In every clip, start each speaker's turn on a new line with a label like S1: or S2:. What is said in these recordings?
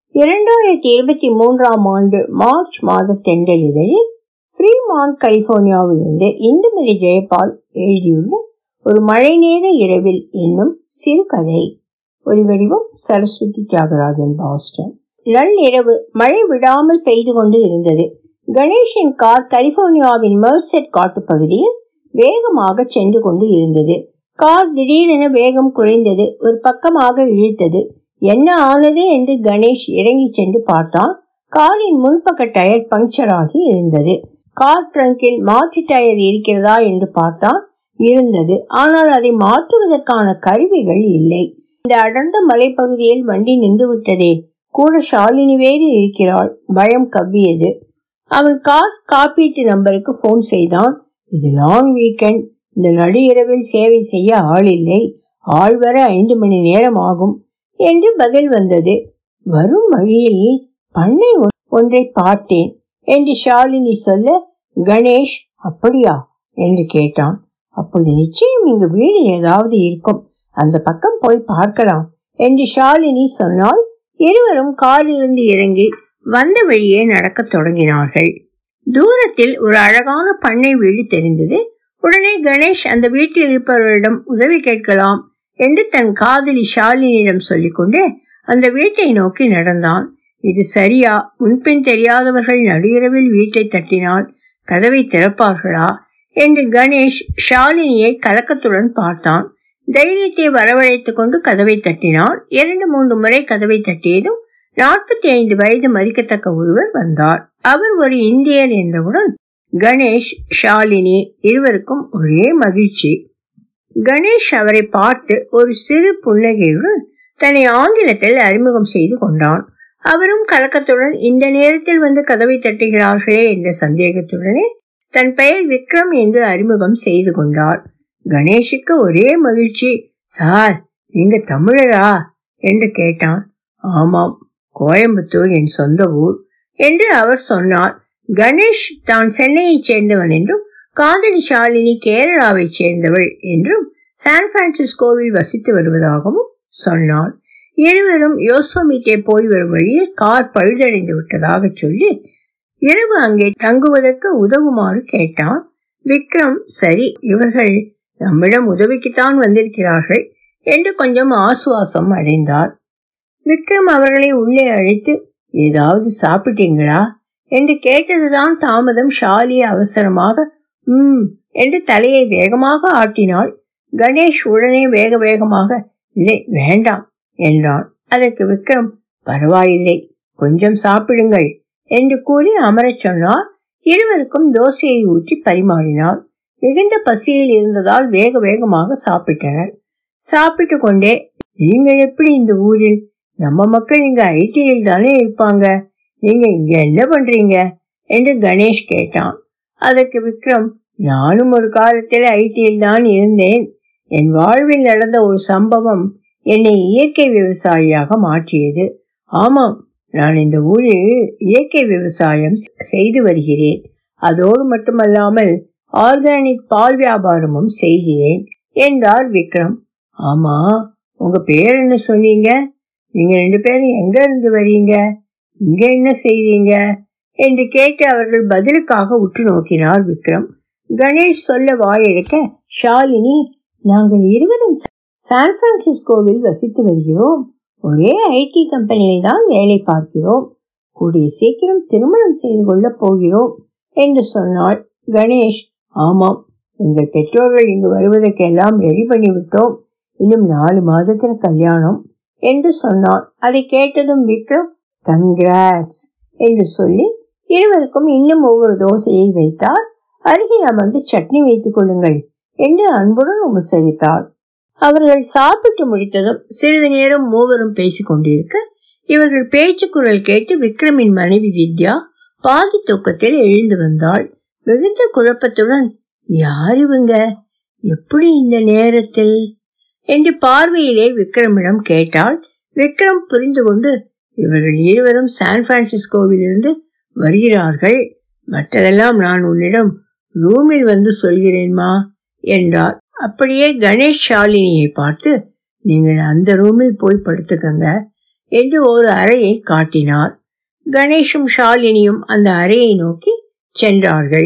S1: இரண்டாயிரத்தி இருபத்தி மூன்றாம் ஆண்டு மார்ச் மாத தென்றல் இதழில் ஃப்ரீமான் கலிபோர்னியாவிலிருந்து இந்துமதி ஜெயபால் எழுதியுள்ள ஒரு மழை நேர இரவில் என்னும் சிறுகதை ஒலிவடிவம் சரஸ்வதி தியாகராஜன் பாஸ்டன் நள்ளிரவு மழை விடாமல் பெய்து கொண்டு இருந்தது கணேஷின் கார் கலிபோர்னியாவின் மெர்செட் காட்டுப்பகுதியில் வேகமாக சென்று கொண்டு இருந்தது கார் திடீரென வேகம் குறைந்தது ஒரு பக்கமாக இழுத்தது என்ன ஆனது என்று கணேஷ் இறங்கி சென்று பார்த்தான் காரின் முன்பக்க டயர் பஞ்சர் ஆகி இருந்தது கார் ட்ரங்கில் மாற்று டயர் இருக்கிறதா என்று பார்த்தான் இருந்தது ஆனால் அதை மாற்றுவதற்கான கருவிகள் இல்லை இந்த அடர்ந்த மலைப்பகுதியில் வண்டி நின்று விட்டதே கூட ஷாலினி வேறு இருக்கிறாள் பயம் கவ்வியது அவன் கார் காப்பீட்டு நம்பருக்கு போன் செய்தான் இது லாங் வீக்கெண்ட் இந்த நடு இரவில் சேவை செய்ய ஆள் இல்லை ஆள் வர ஐந்து மணி நேரம் ஆகும் என்று பதில் வந்தது வரும் வழியில் பண்ணை ஒன்றை பார்த்தேன் என்று ஷாலினி சொல்ல கணேஷ் அப்படியா என்று கேட்டான் அப்பொழுது நிச்சயம் இங்கு வீடு ஏதாவது இருக்கும் அந்த பக்கம் போய் பார்க்கலாம் என்று ஷாலினி சொன்னால் இருவரும் காரிலிருந்து இறங்கி வந்த வழியே நடக்கத் தொடங்கினார்கள் தூரத்தில் ஒரு அழகான பண்ணை வீடு தெரிந்தது உடனே கணேஷ் அந்த வீட்டில் இருப்பவர்களிடம் உதவி கேட்கலாம் என்று தன் காதலி ஷாலினியிடம் சொல்லிக்கொண்டு அந்த வீட்டை நோக்கி நடந்தான் இது சரியா முன்பின் தெரியாதவர்கள் நடுஇரவில் வீட்டை தட்டினால் கதவை திறப்பார்களா என்று கணேஷ் ஷாலினியை கலக்கத்துடன் பார்த்தான் தைரியத்தை வரவழைத்துக் கொண்டு கதவை தட்டினான் இரண்டு மூன்று முறை கதவை தட்டியதும் நாற்பத்தி ஐந்து வயது மதிக்கத்தக்க ஒருவர் வந்தார் அவர் ஒரு இந்தியர் என்றவுடன் கணேஷ் ஷாலினி இருவருக்கும் ஒரே மகிழ்ச்சி கணேஷ் அவரை பார்த்து ஒரு சிறு புன்னகையுடன் தன்னை ஆங்கிலத்தில் அறிமுகம் செய்து கொண்டான் அவரும் கலக்கத்துடன் இந்த நேரத்தில் வந்து கதவை தட்டுகிறார்களே என்ற சந்தேகத்துடனே தன் பெயர் விக்ரம் என்று அறிமுகம் செய்து கொண்டார் கணேஷுக்கு ஒரே மகிழ்ச்சி சார் நீங்க தமிழரா என்று கேட்டான் ஆமாம் கோயம்புத்தூர் என் சொந்த ஊர் என்று அவர் சொன்னார் கணேஷ் தான் சென்னையைச் சேர்ந்தவன் என்றும் காதலி ஷாலினி கேரளாவை சேர்ந்தவள் என்றும் சான் பிரான்சிஸ்கோவில் வசித்து வருவதாகவும் சொன்னார் இருவரும் யோசோமிட்டே போய் வரும் வழியில் கார் பழுதடைந்து விட்டதாக சொல்லி இரவு அங்கே தங்குவதற்கு உதவுமாறு கேட்டான் விக்ரம் சரி இவர்கள் நம்மிடம் உதவிக்குத்தான் வந்திருக்கிறார்கள் என்று கொஞ்சம் ஆசுவாசம் அடைந்தார் விக்ரம் அவர்களை உள்ளே அழைத்து ஏதாவது சாப்பிட்டீங்களா என்று கேட்டதுதான் தாமதம் ஷாலி அவசரமாக உம் என்று தலையை வேகமாக ஆட்டினாள் கணேஷ் உடனே வேக வேகமாக இல்லை வேண்டாம் என்றான் அதற்கு விக்ரம் பரவாயில்லை கொஞ்சம் சாப்பிடுங்கள் என்று கூறி அமரச் சொன்னார் இருவருக்கும் தோசையை ஊற்றி பரிமாறினார் மிகுந்த பசியில் இருந்ததால் வேக வேகமாக சாப்பிட்டனர் சாப்பிட்டு கொண்டே நீங்க எப்படி இந்த ஊரில் நம்ம மக்கள் இங்க ஐடியில் தானே இருப்பாங்க நீங்க இங்க என்ன பண்றீங்க என்று கணேஷ் கேட்டான் அதற்கு விக்ரம் நானும் ஒரு காலத்தில் ஐடியில் தான் இருந்தேன் என் வாழ்வில் நடந்த ஒரு சம்பவம் என்னை இயற்கை விவசாயியாக மாற்றியது ஆமாம் நான் இந்த ஊரில் இயற்கை விவசாயம் செய்து வருகிறேன் அதோடு மட்டுமல்லாமல் ஆர்கானிக் பால் வியாபாரமும் செய்கிறேன் என்றார் விக்ரம் ஆமா உங்க பேர் என்ன சொன்னீங்க நீங்க ரெண்டு பேரும் எங்க இருந்து வரீங்க இங்க என்ன செய்றீங்க என்று கேட்டு அவர்கள் பதிலுக்காக உற்று நோக்கினார் விக்ரம் கணேஷ் சொல்ல வாயெடுக்க ஷாலினி நாங்கள் இருவரும் சான் பிரான்சிஸ்கோவில் வசித்து வருகிறோம் ஒரே ஐடி கம்பெனியில் தான் வேலை பார்க்கிறோம் கூடிய சீக்கிரம் திருமணம் செய்து கொள்ளப் போகிறோம் என்று சொன்னாள் கணேஷ் ஆமாம் எங்கள் பெற்றோர்கள் இங்கு வருவதற்கெல்லாம் ரெடி பண்ணிவிட்டோம் இன்னும் நாலு மாதத்துல கல்யாணம் என்று சொன்னான் அதை கேட்டதும் விக்ரம் கங்க்ராட்ஸ் என்று சொல்லி இருவருக்கும் இன்னும் ஒவ்வொரு தோசையை வைத்தார் அருகில் அமர்ந்து சட்னி வைத்துக் கொள்ளுங்கள் என்று அன்புடன் உபசரித்தார் அவர்கள் சாப்பிட்டு முடித்ததும் சிறிது நேரம் மூவரும் பேசிக் கொண்டிருக்க இவர்கள் பேச்சு குரல் கேட்டு விக்ரமின் மனைவி வித்யா பாதி தூக்கத்தில் எழுந்து வந்தாள் மிகுந்த குழப்பத்துடன் யார் இவங்க எப்படி இந்த நேரத்தில் என்று பார்வையிலே விக்ரமிடம் கேட்டாள் விக்ரம் புரிந்து கொண்டு இவர்கள் இருவரும் சான் பிரான்சிஸ்கோவில் இருந்து வருகிறார்கள் மற்றதெல்லாம் நான் உன்னிடம் ரூமில் வந்து சொல்கிறேன்மா என்றார் அப்படியே கணேஷ் ஷாலினியை பார்த்து நீங்கள் அந்த ரூமில் போய் படுத்துக்கங்க என்று ஒரு அறையை காட்டினார் கணேஷும் ஷாலினியும் அந்த அறையை நோக்கி சென்றார்கள்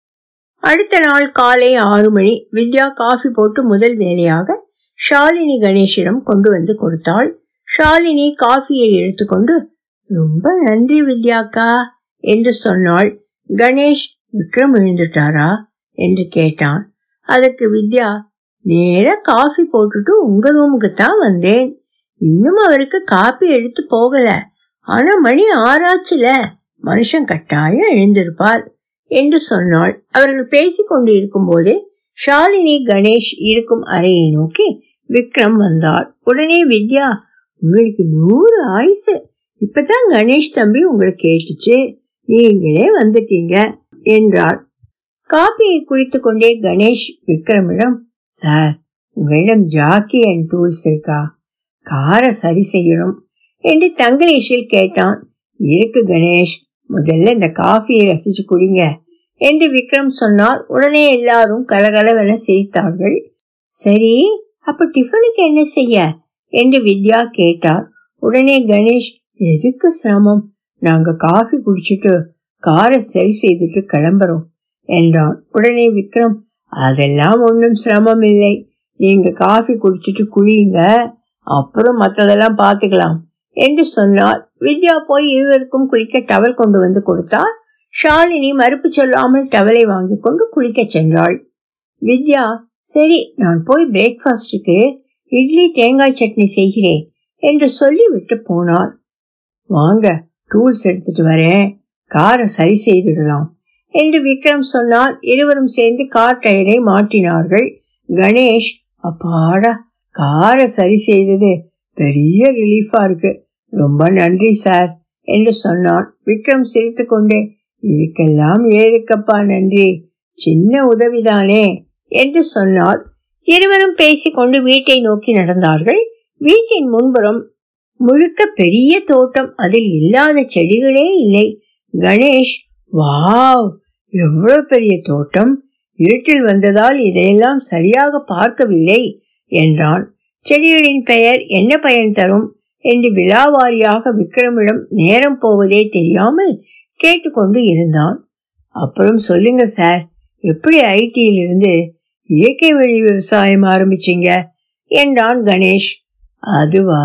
S1: அடுத்த நாள் காலை ஆறு மணி வித்யா காஃபி போட்டு முதல் வேலையாக ஷாலினி கணேஷிடம் கொண்டு வந்து கொடுத்தாள் ஷாலினி காஃபியை எடுத்துக்கொண்டு ரொம்ப நன்றி வித்யாக்கா என்று சொன்னாள் கணேஷ் விக்ரம் எழுந்துட்டாரா என்று கேட்டான் அதற்கு வித்யா நேர காஃபி போட்டுட்டு உங்க ரூமுக்கு தான் வந்தேன் இன்னும் அவருக்கு காப்பி எடுத்து போகல ஆனா மணி ஆறாச்சுல மனுஷன் கட்டாயம் எழுந்திருப்பார் என்று சொன்னாள் அவர்கள் பேசிக் கொண்டு இருக்கும் போதே ஷாலினி கணேஷ் இருக்கும் அறையை நோக்கி விக்ரம் வந்தார் உடனே வித்யா உங்களுக்கு நூறு ஆயுசு இப்பதான் கணேஷ் தம்பி உங்களை கேட்டுச்சு நீங்களே வந்துட்டீங்க என்றார் காப்பியை குடித்துக் கொண்டே கணேஷ் விக்ரமிடம் சார் உங்களிடம் ஜாக்கி அண்ட் டூல்ஸ் இருக்கா காரை சரி செய்யணும் என்று தங்கலேஷில் கேட்டான் இருக்கு கணேஷ் முதல்ல இந்த காஃபியை ரசிச்சு குடிங்க என்று விக்ரம் சொன்னார் உடனே எல்லாரும் கலகலவென சிரித்தார்கள் சரி அப்ப டிஃபனுக்கு என்ன செய்ய என்று வித்யா கேட்டார் உடனே கணேஷ் எதுக்கு சிரமம் நாங்க காஃபி குடிச்சிட்டு காரை சரி செய்துட்டு கிளம்புறோம் என்றான் உடனே விக்ரம் அதெல்லாம் ஒன்றும் சிரமம் இல்லை நீங்க காஃபி குடிச்சிட்டு குளியுங்க அப்புறம் மற்றதெல்லாம் பார்த்துக்கலாம் என்று சொன்னார் வித்யா போய் இருவருக்கும் குளிக்க டவல் கொண்டு வந்து கொடுத்தார் ஷாலினி மறுப்பு சொல்லாமல் டவலை வாங்கி கொண்டு குளிக்க சென்றாள் வித்யா சரி நான் போய் பிரேக்ஃபாஸ்டுக்கு இட்லி தேங்காய் சட்னி செய்கிறேன் என்று சொல்லி விட்டு போனார் வாங்க டூல்ஸ் எடுத்துட்டு வரேன் காரை சரி செய்திடலாம் என்று விக்ரம் சொன்னால் இருவரும் சேர்ந்து கார் டயரை மாற்றினார்கள் கணேஷ் அப்பாடா காரை சரி செய்தது பெரிய ரிலீஃபா இருக்கு ரொம்ப நன்றி சார் என்று சொன்னான் விக்ரம் சிரித்து கொண்டே இதுக்கெல்லாம் ஏழுக்கப்பா நன்றி சின்ன உதவிதானே என்று சொன்னார் இருவரும் பேசிக்கொண்டு வீட்டை நோக்கி நடந்தார்கள் வீட்டின் முன்புறம் முழுக்க பெரிய தோட்டம் அதில் இல்லாத செடிகளே இல்லை கணேஷ் வாவ் எவ்வளவு பெரிய தோட்டம் இருட்டில் வந்ததால் இதையெல்லாம் சரியாக பார்க்கவில்லை என்றான் செடிகளின் பெயர் என்ன பயன் தரும் என்று விழாவாரியாக விக்ரமிடம் நேரம் போவதே தெரியாமல் கேட்டுக்கொண்டு இருந்தான் அப்புறம் சொல்லுங்க சார் எப்படி ஐடியில் இருந்து இயற்கை வழி விவசாயம் ஆரம்பிச்சீங்க என்றான் கணேஷ் அதுவா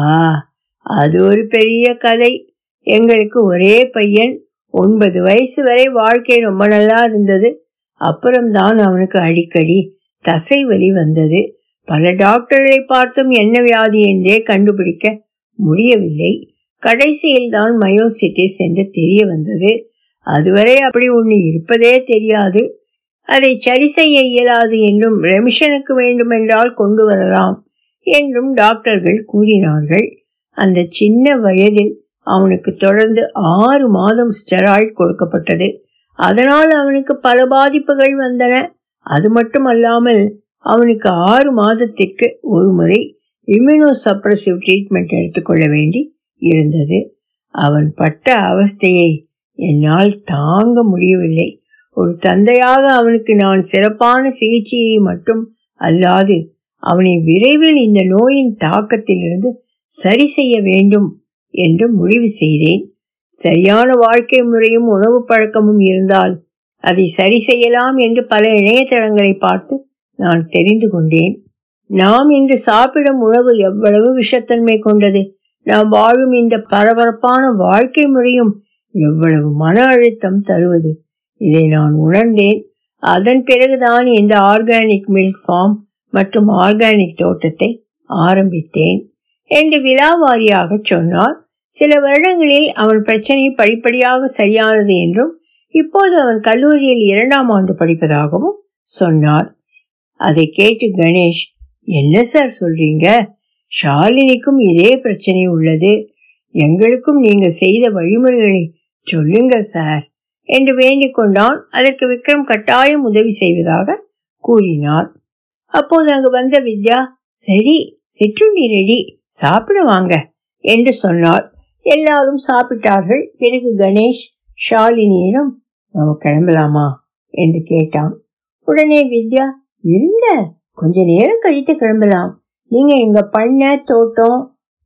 S1: அது ஒரு பெரிய கதை எங்களுக்கு ஒரே பையன் ஒன்பது வயசு வரை வாழ்க்கை ரொம்ப நல்லா இருந்தது அப்புறம்தான் அவனுக்கு அடிக்கடி தசை வலி வந்தது பல டாக்டர்களை பார்த்தும் என்ன வியாதி என்றே கண்டுபிடிக்க முடியவில்லை கடைசியில் தான் மயோசிட்டிஸ் என்று தெரிய வந்தது அதுவரை அப்படி ஒன்று இருப்பதே தெரியாது அதை சரி செய்ய இயலாது என்றும் ரெமிஷனுக்கு வேண்டுமென்றால் கொண்டு வரலாம் என்றும் டாக்டர்கள் கூறினார்கள் அந்த சின்ன வயதில் அவனுக்கு தொடர்ந்து ஆறு மாதம் ஸ்டெராய்ட் கொடுக்கப்பட்டது அதனால் அவனுக்கு பல பாதிப்புகள் வந்தன அது மட்டுமல்லாமல் அவனுக்கு ஆறு மாதத்திற்கு ஒரு முறை இம்யூனோ சப்ரசிவ் ட்ரீட்மெண்ட் எடுத்துக்கொள்ள வேண்டி இருந்தது அவன் பட்ட அவஸ்தையை என்னால் தாங்க முடியவில்லை ஒரு தந்தையாக அவனுக்கு நான் சிறப்பான சிகிச்சையை மட்டும் அல்லாது அவனை விரைவில் இந்த நோயின் தாக்கத்திலிருந்து சரி செய்ய வேண்டும் என்று முடிவு செய்தேன் சரியான வாழ்க்கை முறையும் உணவு பழக்கமும் இருந்தால் அதை சரி செய்யலாம் என்று பல இணையதளங்களை பார்த்து நான் தெரிந்து கொண்டேன் நாம் இன்று சாப்பிடும் உணவு எவ்வளவு விஷத்தன்மை கொண்டது நாம் வாழும் இந்த பரபரப்பான வாழ்க்கை முறையும் எவ்வளவு மன அழுத்தம் தருவது இதை நான் உணர்ந்தேன் அதன் பிறகுதான் இந்த ஆர்கானிக் மில்க் ஃபார்ம் மற்றும் ஆர்கானிக் தோட்டத்தை ஆரம்பித்தேன் என்று விழாவாரியாக சொன்னார் சில வருடங்களில் அவன் பிரச்சனை படிப்படியாக சரியானது என்றும் இப்போது அவன் கல்லூரியில் இரண்டாம் ஆண்டு படிப்பதாகவும் சொன்னார் அதை கேட்டு கணேஷ் என்ன சார் சொல்றீங்க ஷாலினிக்கும் இதே பிரச்சனை உள்ளது எங்களுக்கும் நீங்க செய்த வழிமுறைகளை சொல்லுங்க சார் என்று வேண்டிக் கொண்டான் அதற்கு விக்ரம் கட்டாயம் உதவி செய்வதாக கூறினார் அப்போது அங்கு வந்த வித்யா சரி சிற்றுண்டி ரெடி சாப்பிட வாங்க என்று சொன்னார் எல்லாரும் சாப்பிட்டார்கள் பிறகு கணேஷ் ஷாலினியிடம் நம்ம கிளம்பலாமா என்று கேட்டான் உடனே வித்யா இருங்க கொஞ்ச நேரம் கழித்து கிளம்பலாம் நீங்க எங்க பண்ண தோட்டம்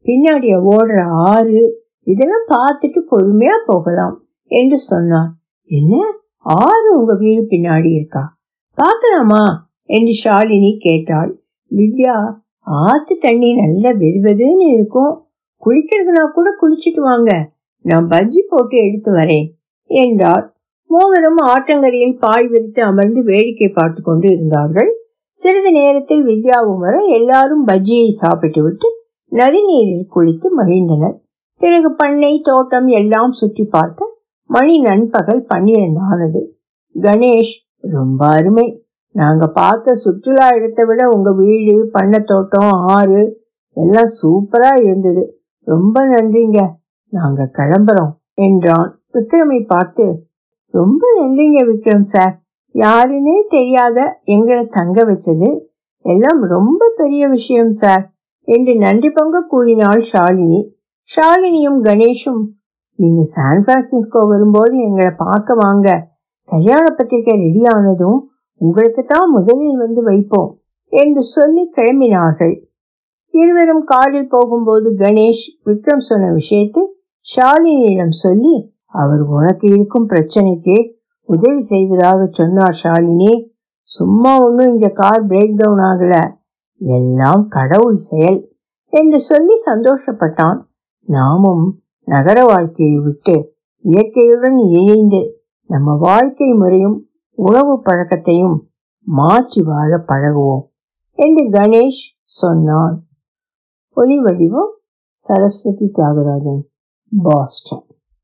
S1: பின்னாடி ஓடுற ஆறு இதெல்லாம் பார்த்துட்டு பொறுமையா போகலாம் என்று சொன்னார் என்ன ஆறு உங்க வீடு பின்னாடி இருக்கா பார்க்கலாமா என்று ஷாலினி கேட்டாள் வித்யா ஆத்து தண்ணி நல்ல வெதுவெதுன்னு இருக்கும் குளிக்கிறதுனா கூட குளிச்சிட்டு வாங்க நான் பஜ்ஜி போட்டு எடுத்து வரேன் என்றார் மூவரும் ஆற்றங்கரையில் பாய் விரித்து அமர்ந்து வேடிக்கை பார்த்து கொண்டு இருந்தார்கள் சிறிது நேரத்தில் வித்யாவும் வர எல்லாரும் பஜ்ஜியை சாப்பிட்டு விட்டு நதிநீரில் குளித்து மகிழ்ந்தனர் பிறகு பண்ணை தோட்டம் எல்லாம் சுற்றி பார்க்க மணி நண்பகல் பன்னிரண்டு ஆனது கணேஷ் ரொம்ப அருமை நாங்க பார்த்த சுற்றுலா இடத்தை விட உங்க வீடு பண்ணை தோட்டம் ஆறு எல்லாம் சூப்பரா இருந்தது ரொம்ப நன்றிங்க நாங்க கிளம்புறோம் என்றான் விக்ரமை பார்த்து ரொம்ப நன்றிங்க விக்ரம் சார் யாருன்னே தெரியாத எங்களை தங்க வச்சது எல்லாம் ரொம்ப பெரிய விஷயம் சார் என்று நன்றி பங்க கூறினாள் ஷாலினி ஷாலினியும் கணேஷும் நீங்க சான் பிரான்சிஸ்கோ வரும்போது எங்களை பார்க்க வாங்க கல்யாண பத்திரிகை ரெடி ஆனதும் உங்களுக்கு தான் முதலில் வந்து வைப்போம் என்று சொல்லி கிளம்பினார்கள் இருவரும் காரில் போகும்போது கணேஷ் விக்ரம் சொன்ன விஷயத்தை ஷாலினியிடம் சொல்லி அவர் உனக்கு இருக்கும் பிரச்சனைக்கு உதவி செய்வதாக சொன்னார் ஷாலினி சும்மா ஒன்றும் இங்க கார் பிரேக் டவுன் ஆகல எல்லாம் கடவுள் செயல் என்று சொல்லி சந்தோஷப்பட்டான் நாமும் நகர வாழ்க்கையை விட்டு இயற்கையுடன் இயைந்து நம்ம வாழ்க்கை முறையும் உணவு பழக்கத்தையும் மாற்றி வாழ பழகுவோம் என்று கணேஷ் சொன்னான் ஒலி வடிவம் சரஸ்வதி தியாகராஜன் பாஸ்டன்